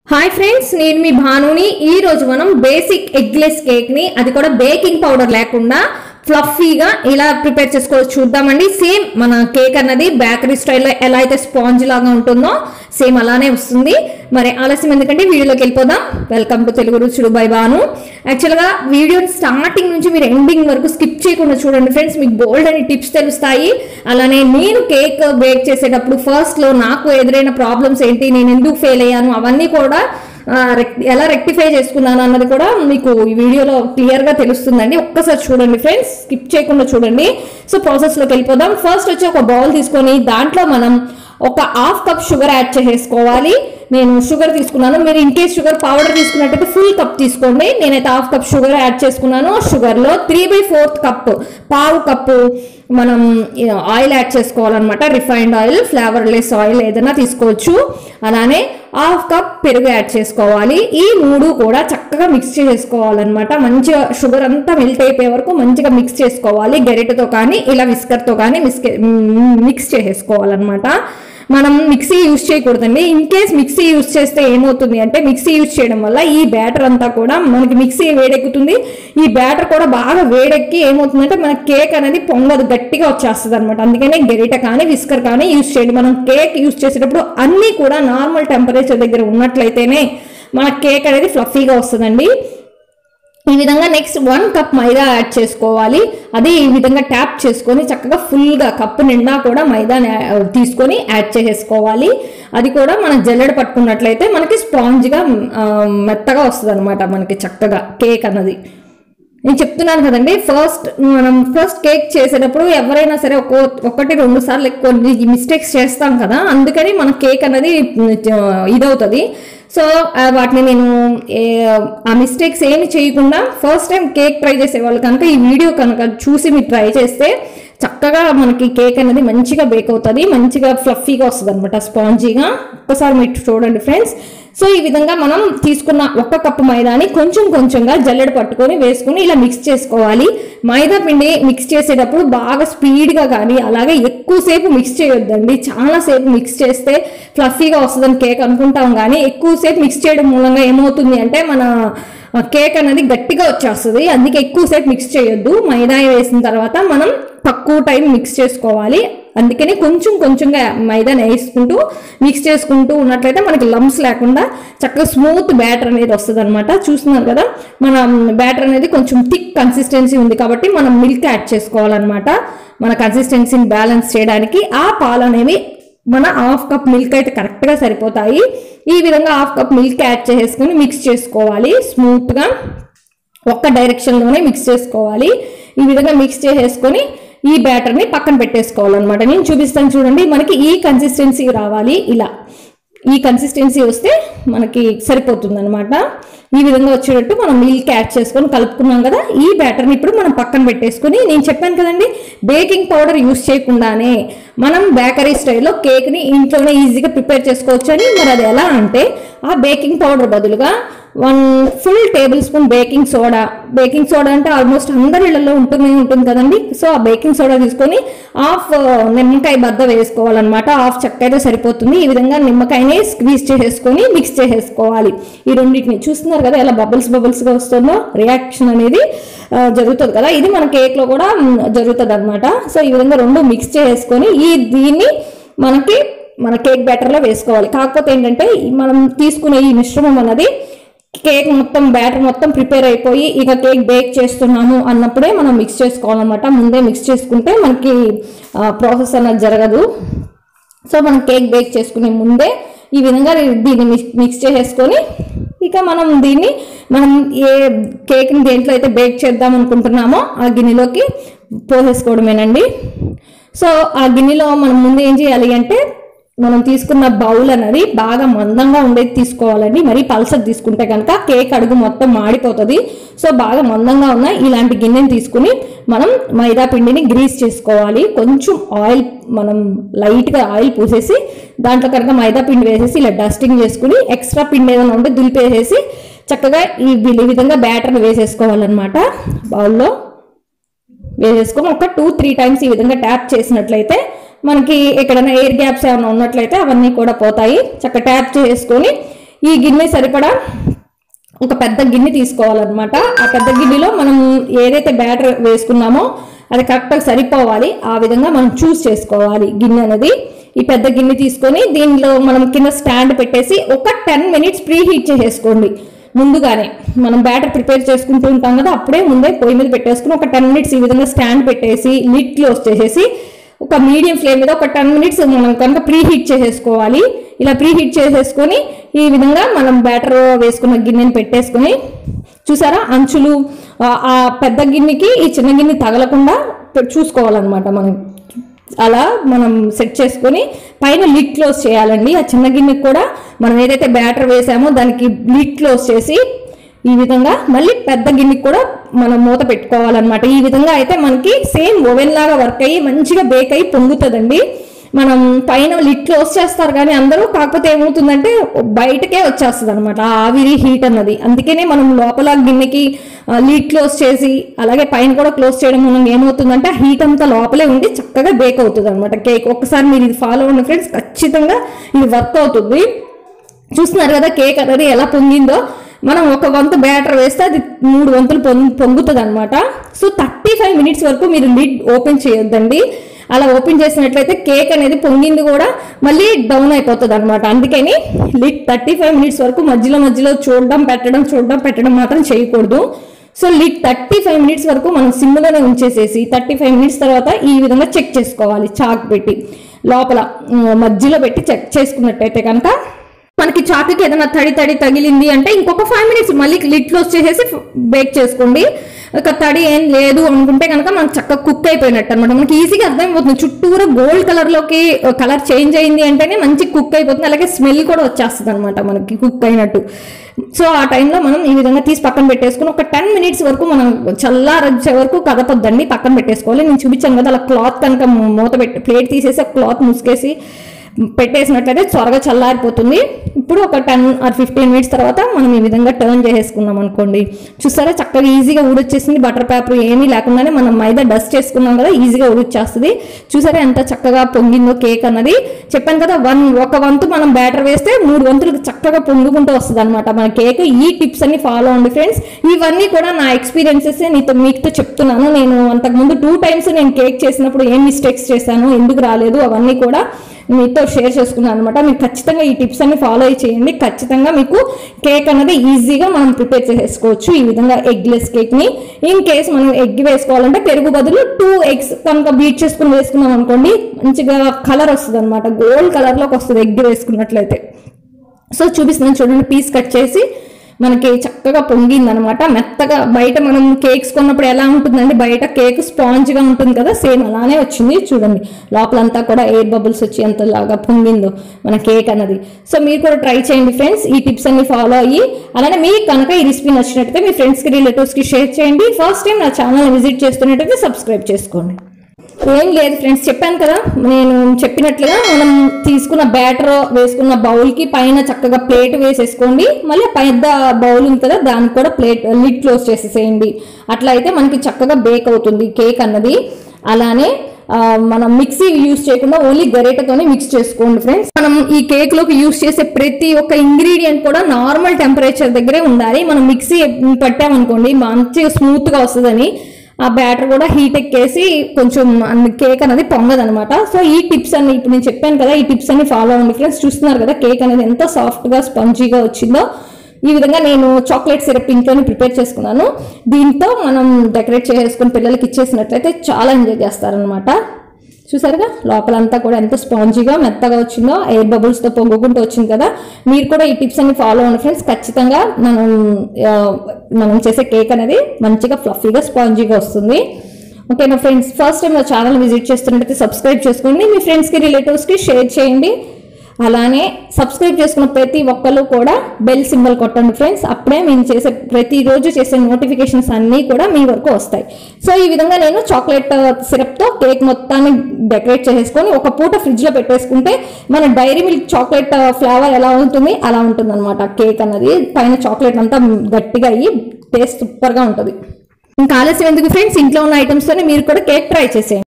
hi friends నేను మీ భానుని ఈ రోజు మనం బేసిక్ ఎగ్లెస్ కేక్ ని అది కూడా బేకింగ్ పౌడర్ లేకుండా ఫ్లఫీగా ఇలా ప్రిపేర్ చేసుకోవచ్చు చూద్దామండి సేమ్ మన కేక్ అన్నది బేకరీ స్టైల్లో ఎలా అయితే స్పాంజ్ లాగా ఉంటుందో సేమ్ అలానే వస్తుంది మరి ఆలస్యం ఎందుకంటే వీడియోలోకి వెళ్ళిపోదాం వెల్కమ్ టు తెలుగు రుచుడు బై భాను యాక్చువల్గా వీడియో స్టార్టింగ్ నుంచి మీరు ఎండింగ్ వరకు స్కిప్ చేయకుండా చూడండి ఫ్రెండ్స్ మీకు బోల్డ్ అని టిప్స్ తెలుస్తాయి అలానే నేను కేక్ బేక్ చేసేటప్పుడు ఫస్ట్ లో నాకు ఎదురైన ప్రాబ్లమ్స్ ఏంటి నేను ఎందుకు ఫెయిల్ అయ్యాను అవన్నీ కూడా ఆ, రెక్- ఎలా రెక్టిఫై చేసుకున్నాను అన్నది కూడా మీకు ఈ వీడియోలో క్లియర్ గా తెలుస్తుందండి ఒక్కసారి చూడండి ఫ్రెండ్స్ స్కిప్ చేయకుండా చూడండి సో ప్రాసెస్ లోకి వెళ్ళిపోదాం ఫస్ట్ వచ్చి ఒక బౌల్ తీసుకొని దాంట్లో మనం ఒక హాఫ్ కప్ షుగర్ యాడ్ చేసుకోవాలి నేను షుగర్ తీసుకున్నాను మీరు ఇన్ కేస్ షుగర్ పౌడర్ తీసుకున్నట్టయితే ఫుల్ కప్ తీసుకోండి నేనైతే హాఫ్ కప్ షుగర్ యాడ్ చేసుకున్నాను షుగర్లో త్రీ బై ఫోర్త్ కప్ పావు కప్పు మనం ఆయిల్ యాడ్ చేసుకోవాలన్నమాట రిఫైన్డ్ ఆయిల్ ఫ్లేవర్లెస్ ఆయిల్ ఏదైనా తీసుకోవచ్చు అలానే హాఫ్ కప్ పెరుగు యాడ్ చేసుకోవాలి ఈ మూడు కూడా చక్కగా మిక్స్ చేసుకోవాలన్నమాట మంచిగా షుగర్ అంతా మెల్ట్ అయిపోయే వరకు మంచిగా మిక్స్ చేసుకోవాలి గరిటెతో కానీ ఇలా విస్కర్తో కానీ మిక్స్ మిక్స్ చేసేసుకోవాలన్నమాట మనం మిక్సీ యూజ్ చేయకూడదండి ఇన్ కేస్ మిక్సీ యూజ్ చేస్తే ఏమవుతుంది అంటే మిక్సీ యూజ్ చేయడం వల్ల ఈ బ్యాటర్ అంతా కూడా మనకి మిక్సీ వేడెక్కుతుంది ఈ బ్యాటర్ కూడా బాగా వేడెక్కి ఏమవుతుందంటే మన కేక్ అనేది పొంగదు గట్టిగా వచ్చేస్తుంది అనమాట అందుకనే గరిట కానీ విస్కర్ కానీ యూజ్ చేయండి మనం కేక్ యూజ్ చేసేటప్పుడు అన్నీ కూడా నార్మల్ టెంపరేచర్ దగ్గర ఉన్నట్లయితేనే మన కేక్ అనేది ఫ్లఫీగా వస్తుందండి ఈ విధంగా next one cup maida add చేసుకోవాలి అదే ఈ విధంగా ట్యాప్ చేసుకొని చక్కగా ఫుల్గా కప్పు నిండా కూడా మైదా తీసుకొని యాడ్ చేసేసుకోవాలి అది కూడా మనం జల్లెడ పట్టుకున్నట్లయితే మనకి స్పాంజ్గా ఆ, మెత్తగా వస్తుంది అనమాట మనకి చక్కగా కేక్ అన్నది నేను చెప్తున్నాను కదండి ఫస్ట్ మనం ఫస్ట్ కేక్ చేసేటప్పుడు ఎవరైనా సరే ఒక్కో ఒకటి రెండు సార్లు కొన్ని మిస్టేక్స్ చేస్తాం కదా అందుకని మన కేక్ అనేది ఇదవుతుంది సో ఆ, వాటిని నేను ఏ- ఆ మిస్టేక్స్ ఏమి చేయకుండా ఫస్ట్ టైం కేక్ ట్రై చేసే వాళ్ళు కనుక ఈ వీడియో కనుక చూసి మీరు ట్రై చేస్తే చక్కగా మనకి కేక్ అనేది మంచిగా బేక్ అవుతుంది మంచిగా ఫ్లఫీగా వస్తుంది అనమాట స్పాంజీగా ఒక్కసారి మీరు చూడండి ఫ్రెండ్స్ సో ఈ విధంగా మనం తీసుకున్న ఒక్క కప్పు మైదాని కొంచెం కొంచెంగా జల్లెడ పట్టుకొని వేసుకొని ఇలా మిక్స్ చేసుకోవాలి మైదా పిండి మిక్స్ చేసేటప్పుడు బాగా స్పీడ్గా కానీ అలాగే ఎక్కువసేపు మిక్స్ చేయొద్దండి చాలాసేపు మిక్స్ చేస్తే ఫ్లఫీగా వస్తుందని కేక్ అనుకుంటాం కానీ ఎక్కువసేపు మిక్స్ చేయడం మూలంగా ఏమవుతుంది అంటే మన కేక్ అనేది గట్టిగా వచ్చేస్తుంది అందుకే ఎక్కువసేపు మిక్స్ చేయొద్దు మైదా వేసిన తర్వాత మనం తక్కువ టైం మిక్స్ చేసుకోవాలి అందుకని కొంచెం కొంచెంగా మైదాని వేసుకుంటూ మిక్స్ చేసుకుంటూ ఉన్నట్లయితే మనకి లమ్స్ లేకుండా చక్కగా స్మూత్ బ్యాటర్ అనేది వస్తుంది అనమాట చూస్తున్నారు కదా మన బ్యాటర్ అనేది కొంచెం థిక్ కన్సిస్టెన్సీ ఉంది కాబట్టి మనం మిల్క్ యాడ్ చేసుకోవాలన్నమాట మన కన్సిస్టెన్సీని బ్యాలెన్స్ చేయడానికి ఆ పాలు అనేవి మన హాఫ్ కప్ మిల్క్ అయితే కరెక్ట్గా సరిపోతాయి ఈ విధంగా హాఫ్ కప్ మిల్క్ యాడ్ చేసుకొని మిక్స్ చేసుకోవాలి స్మూత్గా ఒక్క డైరెక్షన్లోనే మిక్స్ చేసుకోవాలి ఈ విధంగా మిక్స్ చేసేసుకొని ఈ బ్యాటర్ని పక్కన పెట్టేసుకోవాలన్నమాట నేను చూపిస్తాను చూడండి మనకి ఈ కన్సిస్టెన్సీ రావాలి ఇలా ఈ కన్సిస్టెన్సీ వస్తే మనకి సరిపోతుంది అనమాట ఈ విధంగా వచ్చేటట్టు మనం మిల్క్ యాడ్ చేసుకొని కలుపుకున్నాం కదా ఈ బ్యాటర్ని ఇప్పుడు మనం పక్కన పెట్టేసుకొని నేను చెప్పాను కదండి బేకింగ్ పౌడర్ యూస్ చేయకుండానే మనం బేకరీ స్టైల్లో కేక్ని ఇంట్లోనే ఈజీగా ప్రిపేర్ చేసుకోవచ్చు అని మరి అది ఎలా అంటే ఆ బేకింగ్ పౌడర్ బదులుగా one full tablespoon baking soda baking soda అంటే ఆల్మోస్ట్ అందరి ఇళ్లలో ఉంటుంది ఉంటుంది కదండి సో ఆ బేకింగ్ సోడా తీసుకొని హాఫ్ నిమ్మకాయ బద్ద వేసుకోవాలన్నమాట హాఫ్ చెక్క అయితే సరిపోతుంది ఈ విధంగా నిమ్మకాయని స్క్వీజ్ చేసేసుకొని మిక్స్ చేసేసుకోవాలి ఈ రెండింటిని చూస్తున్నారు కదా ఎలా బబుల్స్ బబుల్స్గా వస్తుందో రియాక్షన్ అనేది ఆ, జరుగుతుంది కదా ఇది మన కేక్లో కూడా జరుగుతుంది అనమాట సో ఈ విధంగా రెండు మిక్స్ చేసుకొని ఈ దీన్ని మనకి మన కేక్ బ్యాటర్లో వేసుకోవాలి కాకపోతే ఏంటంటే ఈ మనం తీసుకునే ఈ మిశ్రమం అన్నది కేక్ మొత్తం బ్యాటర్ మొత్తం ప్రిపేర్ అయిపోయి ఇక కేక్ బేక్ చేస్తున్నాము అన్నప్పుడే మనం మిక్స్ చేసుకోవాలన్నమాట ముందే మిక్స్ చేసుకుంటే మనకి ప్రాసెస్ అన్నది జరగదు సో మనం కేక్ బేక్ చేసుకునే ముందే ఈ విధంగా దీన్ని మిక్స్ మిక్స్ చేసేసుకొని ఇక మనం దీన్ని మనం ఏ కేక్ని దేంట్లో అయితే బేక్ చేద్దాం అనుకుంటున్నామో ఆ గిన్నెలోకి పోసేసుకోవడమేనండి సో ఆ గిన్నెలో మనం ముందు ఏం చేయాలి అంటే మనం తీసుకున్న బౌల్ అనేది బాగా మందంగా ఉండేది తీసుకోవాలండి మరి పల్సర్ తీసుకుంటే కనుక కేక్ అడుగు మొత్తం మాడిపోతుంది సో బాగా మందంగా ఉన్న ఇలాంటి గిన్నెని తీసుకుని మనం మైదా పిండిని గ్రీస్ చేసుకోవాలి కొంచెం ఆయిల్ మనం లైట్గా ఆయిల్ పూసేసి దాంట్లో కనుక మైదా పిండి వేసేసి ఇలా డస్టింగ్ చేసుకుని ఎక్స్ట్రా పిండి ఏదైనా ఉంటే దులిపేసేసి చక్కగా ఈ ఈ విధంగా బ్యాటర్ వేసేసుకోవాలన్నమాట బౌల్లో వేసేసుకొని ఒక టూ త్రీ టైమ్స్ ఈ విధంగా ట్యాప్ చేసినట్లయితే మనకి ఎక్కడైనా ఎయిర్ గ్యాప్స్ ఏమైనా ఉన్నట్లయితే అవన్నీ కూడా పోతాయి చక్కగా ట్యాప్ చేసుకొని ఈ గిన్నె సరిపడా ఒక పెద్ద గిన్నె తీసుకోవాలన్నమాట ఆ పెద్ద గిన్నెలో మనం ఏదైతే బ్యాటర్ వేసుకున్నామో అది కరెక్ట్గా సరిపోవాలి ఆ విధంగా మనం చూస్ చేసుకోవాలి గిన్నె అనేది ఈ పెద్ద గిన్నె తీసుకొని దీనిలో మనం కింద స్టాండ్ పెట్టేసి ఒక టెన్ మినిట్స్ ప్రీ హీట్ చేసేసుకోండి ముందుగానే మనం బ్యాటర్ ప్రిపేర్ చేసుకుంటూ ఉంటాం కదా అప్పుడే ముందే పొయ్యి మీద పెట్టేసుకుని ఒక టెన్ మినిట్స్ ఈ విధంగా స్టాండ్ పెట్టేసి లిడ్ క్లోజ్ చేసేసి ఒక మీడియం ఫ్లేమ్ మీద ఒక టెన్ మినిట్స్ మనం కనుక ప్రీ హీట్ చేసేసుకోవాలి ఇలా ప్రీ హీట్ చేసేసుకొని ఈ విధంగా మనం బ్యాటర్ వేసుకున్న గిన్నెని పెట్టేసుకొని చూసారా అంచులు ఆ- ఆ పెద్ద గిన్నెకి ఈ చిన్న గిన్నె తగలకుండా పె- చూసుకోవాలన్నమాట మనం అలా మనం సెట్ చేసుకొని పైన లిడ్ క్లోజ్ చేయాలండి ఆ చిన్న గిన్నెకి కూడా మనం ఏదైతే బ్యాటర్ వేసామో దానికి లిడ్ క్లోజ్ చేసి ఈ విధంగా మళ్ళీ పెద్ద గిన్నెకి కూడా మనం మూత పెట్టుకోవాలన్నమాట ఈ విధంగా అయితే మనకి సేమ్ ఓవెన్ లాగా వర్క్ అయ్యి మంచిగా బేక్ అయ్యి పొంగుతుందండి మనం పైన లిడ్ క్లోజ్ చేస్తారు కానీ అందరూ కాకపోతే ఏమవుతుందంటే బయటకే వచ్చేస్తుంది అనమాట ఆ ఆవిరి హీట్ అన్నది అందుకనే మనం లోపల గిన్నెకి లిడ్ క్లోజ్ చేసి అలాగే పైన కూడా క్లోజ్ చేయడం వల్ల ఏమవుతుందంటే ఆ హీట్ అంతా లోపలే ఉండి చక్కగా బేక్ అవుతుంది అనమాట కేక్ ఒక్కసారి మీరు ఇది ఫాలో అవ్వండి ఫ్రెండ్స్ ఖచ్చితంగా ఇది వర్క్ అవుతుంది చూస్తున్నారు కదా కేక్ అనేది ఎలా పొంగిందో మనం ఒక వంతు బ్యాటర్ వేస్తే అది మూడు వంతులు పొంగు పొంగుతుంది అనమాట సో థర్టీ ఫైవ్ మినిట్స్ వరకు మీరు లిడ్ ఓపెన్ చేయొద్దండి అలా ఓపెన్ చేసినట్లయితే కేక్ అనేది పొంగింది కూడా మళ్ళీ డౌన్ అయిపోతుంది అనమాట అందుకని లిడ్ థర్టీ ఫైవ్ మినిట్స్ వరకు మధ్యలో మధ్యలో చూడడం పెట్టడం చూడడం పెట్టడం మాత్రం చేయకూడదు so lid thirty five minutes వరకు మనం సిమ్లోనే ఉంచేసేసి థర్టీ ఫైవ్ మినిట్స్ తర్వాత ఈ విధంగా చెక్ చేసుకోవాలి చాక్ పెట్టి లోపల ఉమ్, మధ్యలో పెట్టి చెక్ చేసుకున్నట్టయితే కనుక మనకి చాకుకి ఏదైనా తడి తడి తగిలింది అంటే ఇంకొక ఫైవ్ మినిట్స్ మళ్ళీ లిడ్ క్లోజ్ చేసేసి బేక్ చేసుకోండి ఒక తడి ఏం లేదు అనుకుంటే కనుక మనకు చక్కగా కుక్ అయిపోయినట్టు అనమాట మనకి ఈజీగా అర్థమైపోతుంది చుట్టూరా గోల్డ్ కలర్ లోకి కలర్ చేంజ్ అయింది అంటేనే మంచి కుక్ అయిపోతుంది అలాగే స్మెల్ కూడా వచ్చేస్తుంది అనమాట మనకి కుక్ అయినట్టు సో ఆ టైంలో మనం ఈ విధంగా తీసి పక్కన పెట్టేసుకుని ఒక టెన్ మినిట్స్ వరకు మనం చల్లారచ్చే వరకు కదపొద్దండి పక్కన పెట్టేసుకోవాలి నేను చూపించాను కదా అలా క్లాత్ కనుక మూత పెట్టి ప్లేట్ తీసేసి ఆ క్లాత్ ముసుకేసి పెట్టేసినట్లయితే త్వరగా చల్లారిపోతుంది ఇప్పుడు ఒక టెన్ ఆర్ ఫిఫ్టీన్ మినిట్స్ తర్వాత మనం ఈ విధంగా టర్న్ చేసేసుకున్నాం అనుకోండి చూసారా చక్కగా ఈజీగా ఊడొచ్చేసింది బటర్ పేపర్ ఏమీ లేకుండానే మనం మైదా డస్ట్ చేసుకున్నాం కదా ఈజీగా ఊడొచ్చేస్తుంది చూసారా ఎంత చక్కగా పొంగిందో కేక్ అన్నది చెప్పాను కదా వన్ ఒక వంతు మనం బ్యాటర్ వేస్తే మూడు వంతులు చక్కగా పొంగుకుంటూ వస్తుంది అనమాట మన కేక్ ఈ టిప్స్ అన్ని ఫాలో అండి ఫ్రెండ్స్ ఇవన్నీ కూడా నా ఎక్స్పీరియన్సెస్ నీతో మీతో చెప్తున్నాను నేను అంతకుముందు టూ టైమ్స్ నేను కేక్ చేసినప్పుడు ఏం మిస్టేక్స్ చేశాను ఎందుకు రాలేదు అవన్నీ కూడా మీతో షేర్ చేసుకున్నాను అనమాట మీరు ఖచ్చితంగా ఈ టిప్స్ అన్ని ఫాలో అయ్యి చేయండి ఖచ్చితంగా మీకు కేక్ అనేది ఈజీగా మనం ప్రిపేర్ చేసేసుకోవచ్చు ఈ విధంగా ఎగ్లెస్ కేక్ ని ఇన్ కేస్ మనం ఎగ్ వేసుకోవాలంటే పెరుగు బదులు టూ ఎగ్స్ కనుక బీట్ చేసుకుని వేసుకున్నాం అనుకోండి మంచిగా కలర్ వస్తుంది అనమాట గోల్డ్ కలర్ లోకి వస్తుంది ఎగ్ వేసుకున్నట్లయితే సో చూపిస్తున్నాను చూడండి పీస్ కట్ చేసి మనకి చక్కగా పొంగింది అనమాట మెత్తగా బయట మనం కేక్స్ కొన్నప్పుడు ఎలా ఉంటుందండి బయట కేక్ స్పాంజ్ గా ఉంటుంది కదా సేమ్ అలానే వచ్చింది చూడండి లోపలంతా కూడా ఎయిర్ బబుల్స్ వచ్చి ఎంతలాగా పొంగిందో మన కేక్ అన్నది సో మీరు కూడా ట్రై చేయండి ఫ్రెండ్స్ ఈ టిప్స్ అన్ని ఫాలో అయ్యి అలానే మీకు కనుక ఈ రెసిపీ నచ్చినట్టయితే మీ ఫ్రెండ్స్ కి రిలేటివ్స్ కి షేర్ చేయండి ఫస్ట్ టైం నా ఛానల్ విజిట్ చేస్తున్నట్టయితే సబ్స్క్రైబ్ చేసుకోండి ఏం లేదు ఫ్రెండ్స్ చెప్పాను కదా నేను చెప్పినట్లుగా మనం తీసుకున్న బ్యాటర్ వేసుకున్న బౌల్ కి పైన చక్కగా ప్లేట్ వేసేసుకోండి మళ్ళీ ఆ పెద్ద బౌల్ ఉంది కదా దానికి కూడా ప్లేట్ లిడ్ క్లోజ్ చేసేసేయండి అట్లా అయితే మనకి చక్కగా బేక్ అవుతుంది కేక్ అన్నది అలానే ఆ, మనం మిక్సీ యూస్ చేయకుండా ఓన్లీ గరిటతోనే మిక్స్ చేసుకోండి ఫ్రెండ్స్ మనం ఈ కేక్ లోకి యూస్ చేసే ప్రతి ఒక్క ఇంగ్రీడియంట్ కూడా నార్మల్ టెంపరేచర్ దగ్గరే ఉండాలి మనం మిక్సీ పెట్టామనుకోండి మంచిగా స్మూత్ గా వస్తుందని ఆ బ్యాటర్ కూడా హీట్ ఎక్కేసి కొంచెం కేక్ అనేది పొంగదనమాట సో ఈ టిప్స్ అన్ని ఇప్పుడు నేను చెప్పాను కదా ఈ టిప్స్ అన్ని ఫాలో అవ్వండి ఫ్రెండ్స్ చూస్తున్నారు కదా కేక్ అనేది ఎంత సాఫ్ట్ గా స్పంజీగా వచ్చిందో ఈ విధంగా నేను చాక్లెట్ సిరప్ ఇంట్లోనే ప్రిపేర్ చేసుకున్నాను దీంతో మనం డెకరేట్ చేసుకుని పిల్లలకి ఇచ్చేసినట్లయితే చాలా ఎంజాయ్ చేస్తారనమాట చూసారుగా లోపలంతా కూడా ఎంత స్పాంజీగా మెత్తగా వచ్చిందో ఎయిర్ బబుల్స్తో పొంగుకుంటూ వచ్చింది కదా మీరు కూడా ఈ టిప్స్ అన్ని ఫాలో అవ్వండి ఫ్రెండ్స్ ఖచ్చితంగా మనం ఆ, మనం చేసే కేక్ అనేది మంచిగా ఫ్లఫీగా స్పాంజీగా వస్తుంది ఓకేనా ఫ్రెండ్స్ ఫస్ట్ టైం నా ఛానల్ విజిట్ చేస్తున్నట్టయితే సబ్స్క్రైబ్ చేసుకోండి మీ ఫ్రెండ్స్కి రిలేటివ్స్కి షేర్ చేయండి అలానే సబ్స్క్రైబ్ చేసుకున్న ప్రతి ఒక్కరు కూడా బెల్ సింబల్ కొట్టండి ఫ్రెండ్స్ అప్పుడే మేము చేసే ప్రతిరోజు చేసే నోటిఫికేషన్స్ అన్నీ కూడా మీ వరకు వస్తాయి సో ఈ విధంగా నేను చాక్లెట్ సిరప్తో కేక్ మొత్తాన్ని డెకరేట్ చేసేసుకొని ఒక పూట ఫ్రిడ్జ్లో పెట్టేసుకుంటే మన డైరీ మిల్క్ చాక్లెట్ ఫ్లేవర్ ఎలా ఉంటుంది అలా ఉంటుంది అనమాట కేక్ అన్నది పైన చాక్లెట్ అంతా గట్టిగా అయ్యి టేస్ట్ సూపర్గా ఉంటుంది ఇంకా ఆలస్యం ఎందుకు ఫ్రెండ్స్ ఇంట్లో ఉన్న ఐటమ్స్తోనే మీరు కూడా కేక్ ట్రై చేసేయండి